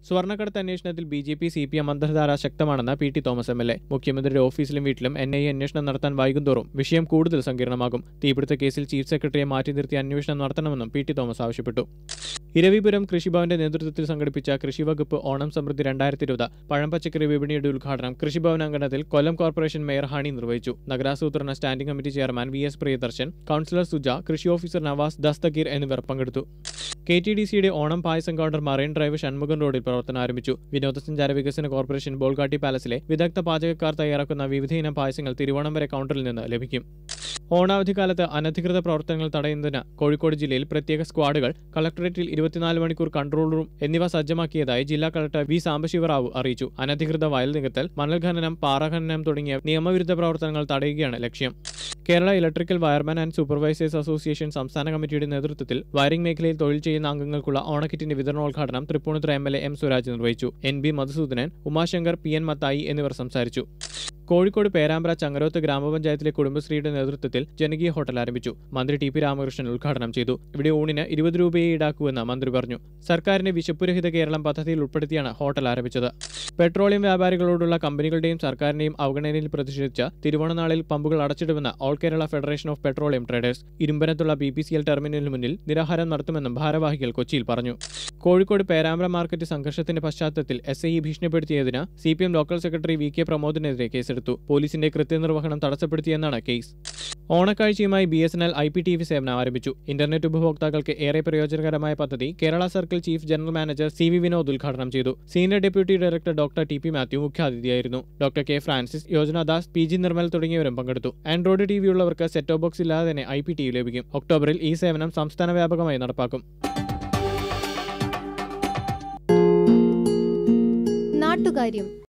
സ്വർണ്ണക്കടത്ത് അന്വേഷണത്തിൽ B J P C P M അന്തർധാര ശക്തമാണെന്ന് P T Thomas M L A മുഖ്യമന്ത്രിയുടെ ഓഫീസിലും വീട്ടിലും എൻ ഐ എ അന്വേഷണം നടത്താൻ വൈകുന്തോറും വിഷയം കൂടുതൽ സങ്കീർണമാകും തീപിടുത്ത കേസിൽ ചീഫ് സെക്രട്ടറിയെ മാറ്റി നിർത്തി അന്വേഷണം നടത്തണമെന്നും പി ടി തോമസ് ആവശ്യപ്പെട്ടു ഇരവിപുരം കൃഷിഭവന്റെ നേതൃത്വത്തിൽ സംഘടിപ്പിച്ച കൃഷിവകുപ്പ് ഓണം സമൃദ്ധി രണ്ടായിരത്തി ഇരുപത് പഴം പച്ചക്കറി വിപണിയുടെ ഉദ്ഘാടനം കൃഷിഭവൻ അങ്കണത്തിൽ കൊല്ലം കോർപ്പറേഷൻ മേയർ ഹണി നിർവഹിച്ചു നഗരാസൂത്രണ standing committee chairman V S Priyadarshan councillor Suja കൃഷി ഓഫീസർ നവാസ് ദസ്തഗീർ എന്നിവർ പങ്കെടുത്തു കെ ടി ഡി സിയുടെ ഓണം പായസം കൗണ്ടർ മറൈൻ ഡ്രൈവ് ഷൺമുഖം റോഡിൽ പ്രവർത്തനം ആരംഭിച്ചു വിനോദസഞ്ചാര വികസന കോർപ്പറേഷൻ ബോൾഗാട്ടി പാലസിലെ വിദഗ്ധ പാചകക്കാർ തയ്യാറാക്കുന്ന വിവിധയിനം പായസങ്ങൾ തിരുവോണം വരെ കൗണ്ടറിൽ നിന്ന് ലഭിക്കും ഓണാവധിക്കാലത്ത് അനധികൃത പ്രവർത്തനങ്ങൾ തടയുന്നതിന് കോഴിക്കോട് ജില്ലയിൽ പ്രത്യേക സ്ക്വാഡുകൾ കളക്ടറേറ്റിൽ ഇരുപത്തിനാല് മണിക്കൂർ കൺട്രോൾ റൂം എന്നിവ സജ്ജമാക്കിയതായി ജില്ലാ കളക്ടർ വി സാംബശിവറാവു അറിയിച്ചു അനധികൃത വയൽ നികത്തൽ മണൽ ഖനനം പാറ ഖനനം തുടങ്ങിയ നിയമവിരുദ്ധ പ്രവർത്തനങ്ങൾ തടയുകയാണ് ലക്ഷ്യം Kerala electrical wireman and supervisors association സംസ്ഥാന കമ്മിറ്റിയുടെ നേതൃത്വത്തിൽ വയറിംഗ് മേഖലയിൽ തൊഴിൽ ചെയ്യുന്ന അംഗങ്ങൾക്കുള്ള ഓണക്കിറ്റിന്റെ വിതരണോദ്ഘാടനം Tripunithura M L A M Swaraj നിർവഹിച്ചു N B Madhusoodanan Umashankar P N Mathai എന്നിവർ സംസാരിച്ചു കോഴിക്കോട് പേരാമ്പ്ര ചങ്ങരോത്ത് ഗ്രാമപഞ്ചായത്തിലെ കുടുംബശ്രീയുടെ നേതൃത്വത്തിൽ ജനകീയ ഹോട്ടൽ ആരംഭിച്ചു മന്ത്രി ടി പി രാമകൃഷ്ണൻ ഉദ്ഘാടനം ചെയ്തു ഇവിടെ ഊണിന് ഇരുപത് രൂപയെ ഈടാക്കുമെന്ന് മന്ത്രി പറഞ്ഞു സർക്കാരിന്റെ വിശപ്പുരഹിത കേരളം പദ്ധതിയിൽ ഉൾപ്പെടുത്തിയാണ് ഹോട്ടൽ ആരംഭിച്ചത് പെട്രോളിയം വ്യാപാരികളോടുള്ള കമ്പനികളുടെയും സർക്കാരിന്റെയും അവഗണനയിൽ പ്രതിഷേധിച്ച് തിരുവോണനാളിൽ പമ്പുകൾ അടച്ചിടുമെന്ന് all Kerala federation of petroleum traders ഇരുമ്പനത്തുള്ള ബി പി സി എൽ ടെർമിനലിന് മുന്നിൽ നിരാഹാരം നടത്തുമെന്നും ഭാരവാഹികൾ കൊച്ചിയിൽ പറഞ്ഞു കോഴിക്കോട് പേരാമ്പ്ര മാർക്കറ്റ് സംഘർഷത്തിന്റെ പശ്ചാത്തലത്തിൽ എസ് ഐ ഭീഷണിപ്പെടുത്തിയതിന് C P M local secretary V K പ്രമോദിനെതിരെ കേസെടുത്തു പോലീസിന്റെ കൃത്യനിർവഹണം തടസ്സപ്പെടുത്തിയെന്നാണ് കേസ് ഓണക്കാഴ്ചയുമായി B S N L I P T V സേവനം ആരംഭിച്ചു ഇന്റർനെറ്റ് ഉപഭോക്താക്കൾക്ക് ഏറെ പ്രയോജനകരമായ പദ്ധതി Kerala circle chief general manager C V Vinod ഉദ്ഘാടനം ചെയ്തു senior deputy director doctor T P Mathew മുഖ്യാതിഥിയായിരുന്നു ഡോക്ടർ കെ ഫ്രാൻസിസ് യോജനാദാസ് പി ജി നിർമ്മൽ തുടങ്ങിയവരും പങ്കെടുത്തു ആൻഡ്രോയിഡ് ടി വി ഉള്ളവർക്ക് സെറ്റ് ബോക്സ് ഇല്ലാതെ തന്നെ ഐ പി ടി വി ലഭിക്കും ഒക്ടോബറിൽ ഈ സേവനം സംസ്ഥാന വ്യാപകമായി നടപ്പാക്കും നാട്ടുകാര്യം